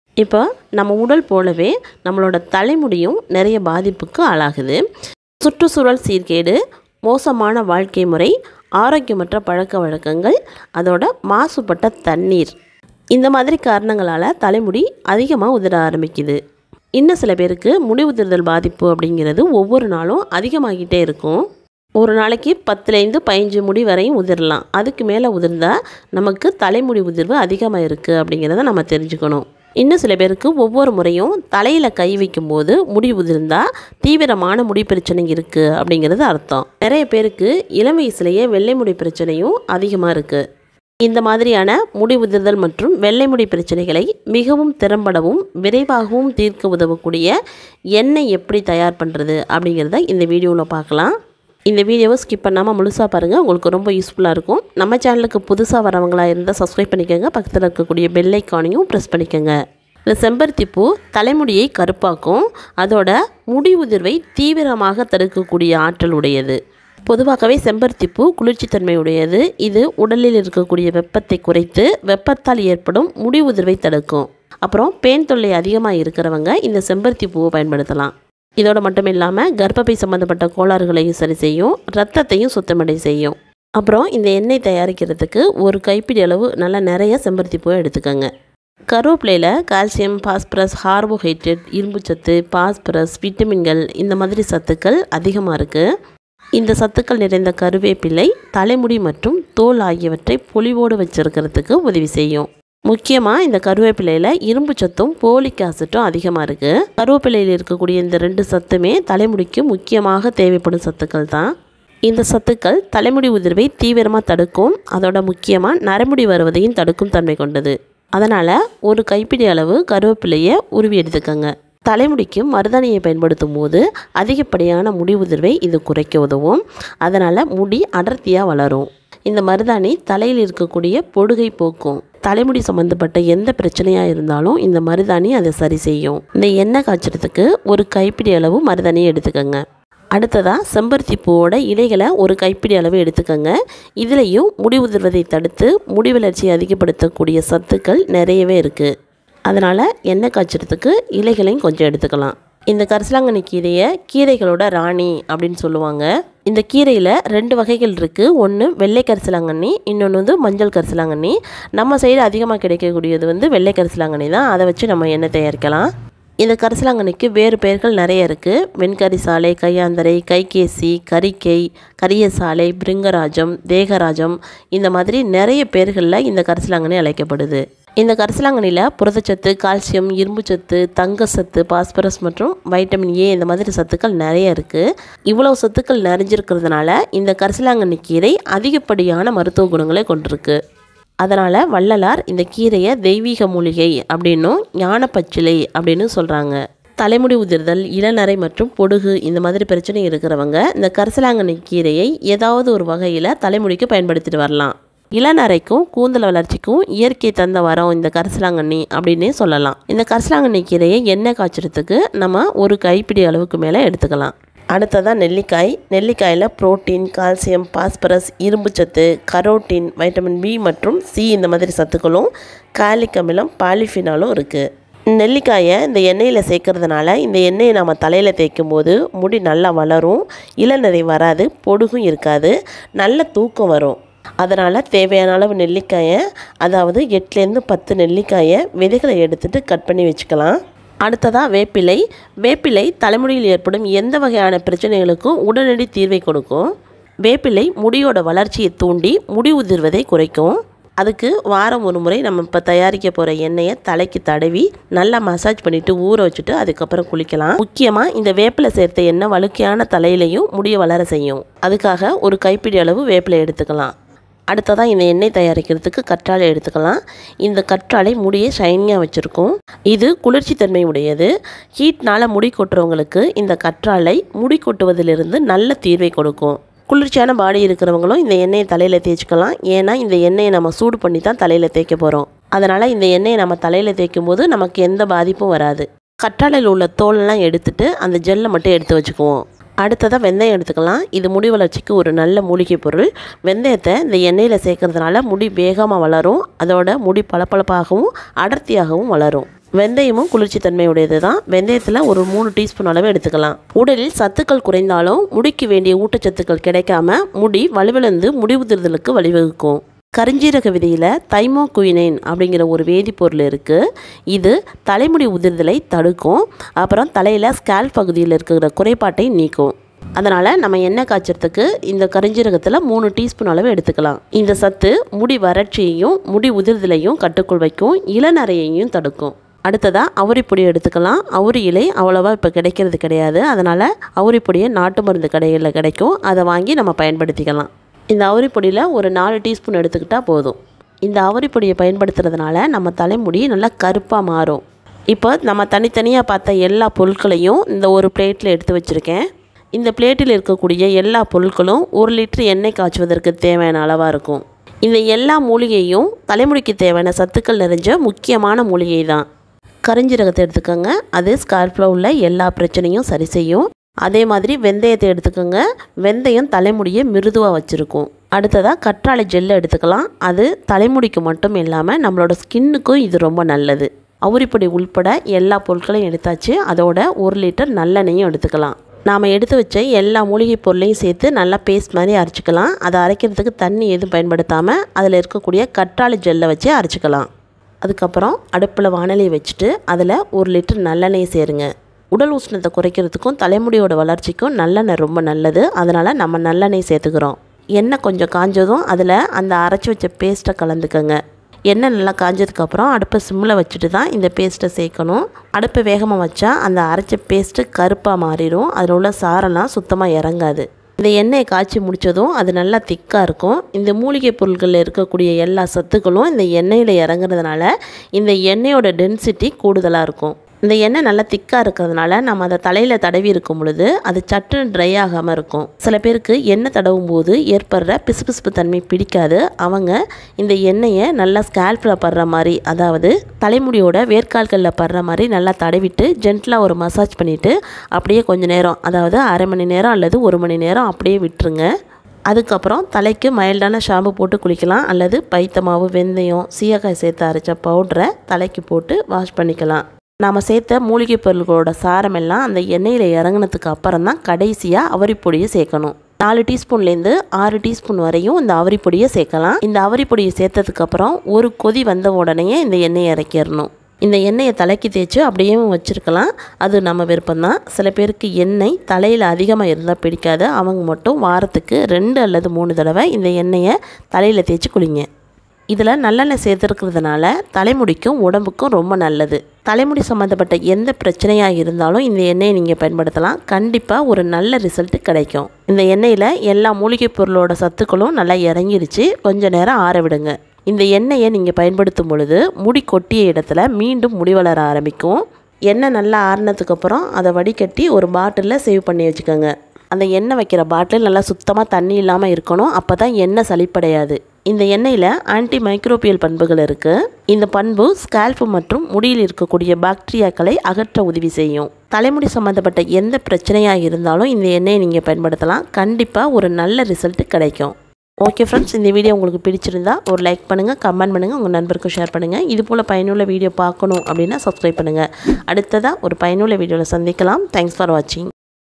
இப்போ நம்ம உடல் போலவே நம்மளோட தலைமுடியும் நிறைய பாதிப்புக்கு ஆளாகுது சுற்றுச்சூழல் சீர்கேடு மோசமான வாழ்க்கை முறை ஆரோக்கியமற்ற பழக்க வழக்கங்கள் அதோட மாசுபட்ட தண்ணீர் இந்த மாதிரி காரணங்களால் தலைமுடி அதிகமாக உதிர ஆரம்பிக்குது இன்னும் சில பேருக்கு முடி உதிர்தல் பாதிப்பு அப்படிங்கிறது ஒவ்வொரு நாளும் அதிகமாகிட்டே இருக்கும் ஒரு நாளைக்கு பத்துலேருந்து பதினஞ்சு முடி வரையும் உதிரலாம் அதுக்கு மேலே உதிர்ந்தால் நமக்கு தலைமுடி உதிர்வு அதிகமாக இருக்குது அப்படிங்கிறத நம்ம தெரிஞ்சுக்கணும் இன்னும் சில பேருக்கு ஒவ்வொரு முறையும் தலையில் கை வைக்கும்போது முடி உதிர்ந்தா தீவிரமான முடி பிரச்சனை இருக்குது அப்படிங்கிறது அர்த்தம் நிறைய பேருக்கு இளம் வயசுலேயே வெள்ளை முடி பிரச்சனையும் அதிகமாக இருக்குது இந்த மாதிரியான முடி உதிர்தல் மற்றும் வெள்ளை முடி பிரச்சனைகளை மிகவும் திறம்படவும் விரைவாகவும் தீர்க்க உதவக்கூடிய எண்ணெய் எப்படி தயார் பண்ணுறது அப்படிங்கிறத இந்த வீடியோவில் பார்க்கலாம் இந்த வீடியோவை ஸ்கிப் பண்ணாமல் முழுசாக பாருங்கள் உங்களுக்கு ரொம்ப யூஸ்ஃபுல்லாக இருக்கும் நம்ம சேனலுக்கு புதுசாக வரவங்களா இருந்தால் சப்ஸ்கிரைப் பண்ணிக்கோங்க பக்கத்தில் இருக்கக்கூடிய பெல் ஐக்கானையும் ப்ரெஸ் பண்ணிக்கோங்க இந்த செம்பருத்தி பூ தலைமுடியை கருப்பாக்கும் அதோட முடி உதிர்வை தீவிரமாக தடுக்கக்கூடிய ஆற்றல் உடையது பொதுவாகவே செம்பருத்தி பூ குளிர்ச்சித்தன்மை உடையது இது உடலில் இருக்கக்கூடிய வெப்பத்தை குறைத்து வெப்பத்தால் ஏற்படும் முடி உதிர்வை தடுக்கும் அப்புறம் பேன் தொல்லை அதிகமாக இருக்கிறவங்க இந்த செம்பருத்தி பூவை பயன்படுத்தலாம் இதோட மட்டும் இல்லாமல் கர்ப்பப்பை சம்மந்தப்பட்ட கோளாறுகளையும் சரி செய்யும் ரத்தத்தையும் சுத்தமடை செய்யும் அப்புறம் இந்த எண்ணெய் தயாரிக்கிறதுக்கு ஒரு கைப்பிடி அளவு நல்லா நிறைய செம்பருத்தி பூவை எடுத்துக்கோங்க கருவேப்பிலையில் கால்சியம் பாஸ்பரஸ் கார்போஹைட்ரேட் இரும்புச்சத்து பாஸ்பரஸ் விட்டமின்கள் இந்த மாதிரி சத்துக்கள் அதிகமாக இருக்குது இந்த சத்துக்கள் நிறைந்த கருவேப்பிலை தலைமுடி மற்றும் தோல் ஆகியவற்றை பொலிவோடு வச்சிருக்கிறதுக்கு உதவி செய்யும் முக்கியமாக இந்த கருவேப்பிலையில் இரும்பு சத்தும் போலிக் ஆசிட்டும் அதிகமாக இருக்குது கருவேப்பிலையில் இருக்கக்கூடிய இந்த ரெண்டு சத்துமே தலைமுடிக்கு முக்கியமாக தேவைப்படும் சத்துக்கள் தான் இந்த சத்துக்கள் தலைமுடி உதிர்வை தீவிரமாக தடுக்கும் அதோட முக்கியமாக நரமுடி வருவதையும் தடுக்கும் தன்மை கொண்டது அதனால் ஒரு கைப்பிடி அளவு கருவேப்பிலையை உருவி எடுத்துக்கோங்க தலைமுடிக்கு மருதாணியை பயன்படுத்தும் போது அதிகப்படியான முடி உதிர்வை இது குறைக்க உதவும் அதனால் முடி அடர்த்தியாக வளரும் இந்த மருதாணி தலையில் இருக்கக்கூடிய பொடுகை போக்கும் தலைமுடி சம்மந்தப்பட்ட எந்த பிரச்சனையாக இருந்தாலும் இந்த மருதாணி அதை சரி செய்யும் இந்த எண்ணெய் காய்ச்சறதுக்கு ஒரு கைப்பிடி அளவு மருதாணியை எடுத்துக்கோங்க அடுத்ததாக செம்பருத்தி பூவோட இலைகளை ஒரு கைப்பிடி அளவு எடுத்துக்கோங்க இதுலேயும் முடி உதிர்வதை தடுத்து முடி வளர்ச்சியை அதிகப்படுத்தக்கூடிய சத்துக்கள் நிறையவே இருக்குது அதனால் எண்ணெய் காய்ச்சறதுக்கு இலைகளையும் கொஞ்சம் எடுத்துக்கலாம் இந்த கரிசலாங்கண்ணி கீரையை கீரைகளோட ராணி அப்படின்னு சொல்லுவாங்க இந்த கீரையில் ரெண்டு வகைகள் இருக்குது ஒன்று வெள்ளை கரிசலாங்கண்ணி இன்னொன்று வந்து மஞ்சள் கரிசலாங்கண்ணி நம்ம சைடு அதிகமாக கிடைக்கக்கூடியது வந்து வெள்ளை கரிசலாங்கண்ணி தான் அதை வச்சு நம்ம எண்ணெய் தயாரிக்கலாம் இந்த கரிசலாங்கண்ணிக்கு வேறு பெயர்கள் நிறைய இருக்குது வெண்கரி சாலை கையாந்தரை கைகேசி கரிக்கை கரிய சாலை பிருங்கராஜம் தேகராஜம் இந்த மாதிரி நிறைய பேர்களில் இந்த கரிசலாங்கண்ணி அழைக்கப்படுது இந்த கரிசலாங்கண்ணியில் புரதச்சத்து கால்சியம் இரும்புச்சத்து தங்கச்சத்து பாஸ்பரஸ் மற்றும் வைட்டமின் ஏ இந்த மாதிரி சத்துக்கள் நிறைய இருக்குது இவ்வளோ சத்துக்கள் நிறைஞ்சிருக்கிறதுனால இந்த கரிசலாங்கண்ணி கீரை அதிகப்படியான மருத்துவ குணங்களை கொண்டிருக்கு அதனால் வள்ளலார் இந்த கீரையை தெய்வீக மூலிகை அப்படின்னும் ஞானப்பச்சிலை அப்படின்னு சொல்கிறாங்க தலைமுடி உதிர்தல் இளநரை மற்றும் பொடுகு இந்த மாதிரி பிரச்சனை இருக்கிறவங்க இந்த கரிசலாங்கண்ணி கீரையை ஏதாவது ஒரு வகையில் தலைமுடிக்கு பயன்படுத்திட்டு வரலாம் இளநரைக்கும் கூந்தல் வளர்ச்சிக்கும் இயற்கை தந்த வரம் இந்த கரிசலாங்கண்ணி அப்படின்னே சொல்லலாம் இந்த கரிசலாங்கண்ணி கீரையை எண்ணெய் காய்ச்சறதுக்கு நம்ம ஒரு கைப்பிடி அளவுக்கு மேலே எடுத்துக்கலாம் அடுத்ததாக நெல்லிக்காய் நெல்லிக்காயில் புரோட்டீன் கால்சியம் பாஸ்பரஸ் இரும்புச்சத்து கரோட்டின் வைட்டமின் பி மற்றும் சி இந்த மாதிரி சத்துக்களும் காலிக் அமிலம் பாலிஃபினாலும் இருக்குது நெல்லிக்காயை இந்த எண்ணெயில் சேர்க்கறதுனால இந்த எண்ணெயை நம்ம தலையில் தேய்க்கும் போது முடி நல்லா வளரும் இளநரை வராது பொடுகும் இருக்காது நல்ல தூக்கம் வரும் அதனால் தேவையான அளவு நெல்லிக்காயை அதாவது எட்டுலேருந்து பத்து நெல்லிக்காயை விதைகளை எடுத்துகிட்டு கட் பண்ணி வச்சுக்கலாம் அடுத்ததாக வேப்பிலை வேப்பிலை தலைமுடியில் ஏற்படும் எந்த வகையான பிரச்சனைகளுக்கும் உடனடி தீர்வை கொடுக்கும் வேப்பிலை முடியோட வளர்ச்சியை தூண்டி முடி உதிர்வதை குறைக்கும் அதுக்கு வாரம் ஒரு முறை நம்ம இப்போ தயாரிக்க போகிற எண்ணெயை தலைக்கு தடவி நல்லா மசாஜ் பண்ணிவிட்டு ஊற வச்சுட்டு அதுக்கப்புறம் குளிக்கலாம் முக்கியமாக இந்த வேப்பிலை சேர்த்த எண்ணெய் வழுக்கையான தலையிலையும் முடிய வளர செய்யும் அதுக்காக ஒரு கைப்பிடி அளவு வேப்பிலை எடுத்துக்கலாம் அடுத்ததாக இந்த எண்ணெய் தயாரிக்கிறதுக்கு கற்றாழை எடுத்துக்கலாம் இந்த கற்றாழை முடியை ஷைனியாக வச்சுருக்கும் இது குளிர்ச்சி தன்மை உடையது ஹீட்னால் முடி கொட்டுறவங்களுக்கு இந்த கற்றாழை முடி கொட்டுவதிலிருந்து நல்ல தீர்வை கொடுக்கும் குளிர்ச்சியான பாடி இருக்கிறவங்களும் இந்த எண்ணெயை தலையில் தேய்ச்சிக்கலாம் ஏன்னா இந்த எண்ணெயை நம்ம சூடு பண்ணி தான் தலையில் தேய்க்க போகிறோம் அதனால் இந்த எண்ணெயை நம்ம தலையில் தேய்க்கும் போது நமக்கு எந்த பாதிப்பும் வராது கற்றாழையில் உள்ள தோலெல்லாம் எடுத்துட்டு அந்த ஜெல்லை மட்டும் எடுத்து வச்சுக்குவோம் அடுத்ததாக வெந்தயம் எடுத்துக்கலாம் இது முடி வளர்ச்சிக்கு ஒரு நல்ல மூலிகை பொருள் வெந்தயத்தை இந்த எண்ணெயில் சேர்க்கறதுனால முடி வேகமாக வளரும் அதோட முடி பளபளப்பாகவும் அடர்த்தியாகவும் வளரும் வெந்தயமும் குளிர்ச்சி தன்மையுடையது தான் வெந்தயத்தில் ஒரு மூணு டீஸ்பூன் அளவு எடுத்துக்கலாம் உடலில் சத்துக்கள் குறைந்தாலும் முடிக்கு வேண்டிய ஊட்டச்சத்துக்கள் கிடைக்காம முடி வலுவிழந்து முடி உதிர்தலுக்கு வழிவகுக்கும் கரிஞ்சீரக விதியில் தைமோகுயினைன் அப்படிங்கிற ஒரு வேதிப்பொருள் இருக்குது இது தலைமுடி உதிர்தலை தடுக்கும் அப்புறம் தலையில் ஸ்கேல் பகுதியில் இருக்கிற குறைபாட்டை நீக்கும் அதனால் நம்ம எண்ணெய் காய்ச்சறதுக்கு இந்த கரிஞ்சீரகத்தில் மூணு டீஸ்பூன் அளவு எடுத்துக்கலாம் இந்த சத்து முடி வறட்சியையும் முடி உதிர்தலையும் கட்டுக்குள் வைக்கும் இளநரையையும் தடுக்கும் அடுத்ததாக அவுரிப்பொடி எடுத்துக்கலாம் அவுரி இலை அவ்வளோவா இப்போ கிடைக்கிறது கிடையாது அதனால் அவுரிப்பொடியை நாட்டு மருந்து கடைகளில் கிடைக்கும் அதை வாங்கி நம்ம பயன்படுத்திக்கலாம் இந்த அவுரிப்பொடியில் ஒரு நாலு டீஸ்பூன் எடுத்துக்கிட்டால் போதும் இந்த அவுரிப்பொடியை பயன்படுத்துறதுனால நம்ம தலைமுடி நல்லா கருப்பாக மாறும் இப்போ நம்ம தனித்தனியாக பார்த்த எல்லா பொருட்களையும் இந்த ஒரு பிளேட்டில் எடுத்து வச்சுருக்கேன் இந்த பிளேட்டில் இருக்கக்கூடிய எல்லா பொருட்களும் ஒரு லிட்டர் எண்ணெய் காய்ச்சுவதற்கு தேவையான அளவாக இருக்கும் இந்த எல்லா மூலிகையும் தலைமுடிக்கு தேவையான சத்துக்கள் நிறைஞ்ச முக்கியமான மூலிகை தான் கரிஞ்சீரகத்தை எடுத்துக்கோங்க அது ஸ்கார்ஃபில் உள்ள எல்லா பிரச்சனையும் சரி செய்யும் அதே மாதிரி வெந்தயத்தை எடுத்துக்கோங்க வெந்தயம் தலைமுடியை மிருதுவாக வச்சுருக்கும் அடுத்ததாக கற்றாழை ஜெல்லை எடுத்துக்கலாம் அது தலைமுடிக்கு மட்டும் இல்லாமல் நம்மளோட ஸ்கின்னுக்கும் இது ரொம்ப நல்லது அவுரிப்பொடி உள்பட எல்லா பொருட்களையும் எடுத்தாச்சு அதோட ஒரு லிட்டர் நல்லெண்ணெயும் எடுத்துக்கலாம் நாம் எடுத்து வச்ச எல்லா மூலிகை பொருளையும் சேர்த்து நல்லா பேஸ்ட் மாதிரி அரைச்சிக்கலாம் அதை அரைக்கிறதுக்கு தண்ணி எதுவும் பயன்படுத்தாமல் அதில் இருக்கக்கூடிய கற்றாழை ஜெல்லை வச்சு அரைச்சிக்கலாம் அதுக்கப்புறம் அடுப்பில் வானலியை வச்சுட்டு அதில் ஒரு லிட்டர் நல்லெண்ணெயை சேருங்க உடல் உஷ்ணத்தை குறைக்கிறதுக்கும் தலைமுடியோட வளர்ச்சிக்கும் நல்லெண்ணெய் ரொம்ப நல்லது அதனால் நம்ம நல்லெண்ணெய் சேர்த்துக்கிறோம் எண்ணெய் கொஞ்சம் காஞ்சதும் அதில் அந்த அரைச்சி வச்ச பேஸ்ட்டை கலந்துக்கங்க எண்ணெய் நல்லா காஞ்சதுக்கப்புறம் அடுப்பை சிம்மில் வச்சுட்டு தான் இந்த பேஸ்ட்டை சேர்க்கணும் அடுப்பை வேகமாக வச்சா அந்த அரைச்ச பேஸ்ட்டு கருப்பாக மாறிடும் அதில் உள்ள சாரெல்லாம் சுத்தமாக இறங்காது இந்த எண்ணெயை காய்ச்சி முடித்ததும் அது நல்லா திக்காக இருக்கும் இந்த மூலிகை பொருட்களில் இருக்கக்கூடிய எல்லா சத்துக்களும் இந்த எண்ணெயில் இறங்குறதுனால இந்த எண்ணெயோட டென்சிட்டி கூடுதலாக இருக்கும் இந்த எண்ணெய் நல்லா திக்காக இருக்கிறதுனால நம்ம அதை தலையில் தடவி இருக்கும் பொழுது அது சட்டுன்னு ட்ரை ஆகாமல் இருக்கும் சில பேருக்கு எண்ணெய் தடவும் போது ஏற்படுற பிசுபிசுப்பு தன்மை பிடிக்காது அவங்க இந்த எண்ணெயை நல்லா ஸ்கேல்பில் படுற மாதிரி அதாவது தலைமுடியோட வேர்க்கால்களில் படுற மாதிரி நல்லா தடவிட்டு ஜென்டலாக ஒரு மசாஜ் பண்ணிவிட்டு அப்படியே கொஞ்சம் நேரம் அதாவது அரை மணி நேரம் அல்லது ஒரு மணி நேரம் அப்படியே விட்டுருங்க அதுக்கப்புறம் தலைக்கு மைல்டான ஷாம்பு போட்டு குளிக்கலாம் அல்லது பைத்த மாவு வெந்தயம் சீயக்காய் சேர்த்து அரைச்ச பவுடரை தலைக்கு போட்டு வாஷ் பண்ணிக்கலாம் நாம் சேர்த்த மூலிகை பொருள்களோட சாரமெல்லாம் அந்த எண்ணெயில் இறங்கினதுக்கு அப்புறம் தான் கடைசியாக அவரிப்பொடியை சேர்க்கணும் நாலு டீஸ்பூன்லேருந்து ஆறு டீஸ்பூன் வரையும் இந்த அவரிப்பொடியை சேர்க்கலாம் இந்த அவரிப்பொடியை சேர்த்ததுக்கப்புறம் ஒரு கொதி வந்த உடனே இந்த எண்ணெயை இறக்கிடணும் இந்த எண்ணெயை தலைக்கு தேய்ச்சி அப்படியே வச்சுருக்கலாம் அது நம்ம விருப்பம்தான் சில பேருக்கு எண்ணெய் தலையில் அதிகமாக இருந்தால் பிடிக்காது அவங்க மட்டும் வாரத்துக்கு ரெண்டு அல்லது மூணு தடவை இந்த எண்ணெயை தலையில் தேய்ச்சி குளிங்க இதில் நல்லெண்ணெய் சேர்த்துருக்கிறதுனால தலைமுடிக்கும் உடம்புக்கும் ரொம்ப நல்லது தலைமுடி சம்மந்தப்பட்ட எந்த பிரச்சனையாக இருந்தாலும் இந்த எண்ணெயை நீங்கள் பயன்படுத்தலாம் கண்டிப்பாக ஒரு நல்ல ரிசல்ட் கிடைக்கும் இந்த எண்ணெயில் எல்லா மூலிகை பொருளோட சத்துக்களும் நல்லா இறங்கிருச்சு கொஞ்ச நேரம் ஆற விடுங்க இந்த எண்ணெயை நீங்கள் பயன்படுத்தும் பொழுது முடி கொட்டிய இடத்துல மீண்டும் முடி வளர ஆரம்பிக்கும் எண்ணெய் நல்லா ஆறினதுக்கப்புறம் அதை வடிகட்டி ஒரு பாட்டிலில் சேவ் பண்ணி வச்சுக்கோங்க அந்த எண்ணெய் வைக்கிற பாட்டில் நல்லா சுத்தமாக தண்ணி இல்லாமல் இருக்கணும் அப்போ தான் எண்ணெய் சளிப்படையாது இந்த எண்ணெயில் ஆன்டி மைக்ரோபியல் பண்புகள் இருக்குது இந்த பண்பு ஸ்கேல்ப் மற்றும் முடியில் இருக்கக்கூடிய பாக்டீரியாக்களை அகற்ற உதவி செய்யும் தலைமுடி சம்மந்தப்பட்ட எந்த பிரச்சனையாக இருந்தாலும் இந்த எண்ணெயை நீங்கள் பயன்படுத்தலாம் கண்டிப்பாக ஒரு நல்ல ரிசல்ட் கிடைக்கும் ஓகே ஃப்ரெண்ட்ஸ் இந்த வீடியோ உங்களுக்கு பிடிச்சிருந்தா ஒரு லைக் பண்ணுங்கள் கமெண்ட் பண்ணுங்கள் உங்கள் நண்பருக்கும் ஷேர் பண்ணுங்கள் இது போல் பயனுள்ள வீடியோ பார்க்கணும் அப்படின்னா சப்ஸ்கிரைப் பண்ணுங்கள் அடுத்ததாக ஒரு பயனுள்ள வீடியோவில் சந்திக்கலாம் தேங்க்ஸ் ஃபார் வாட்சிங்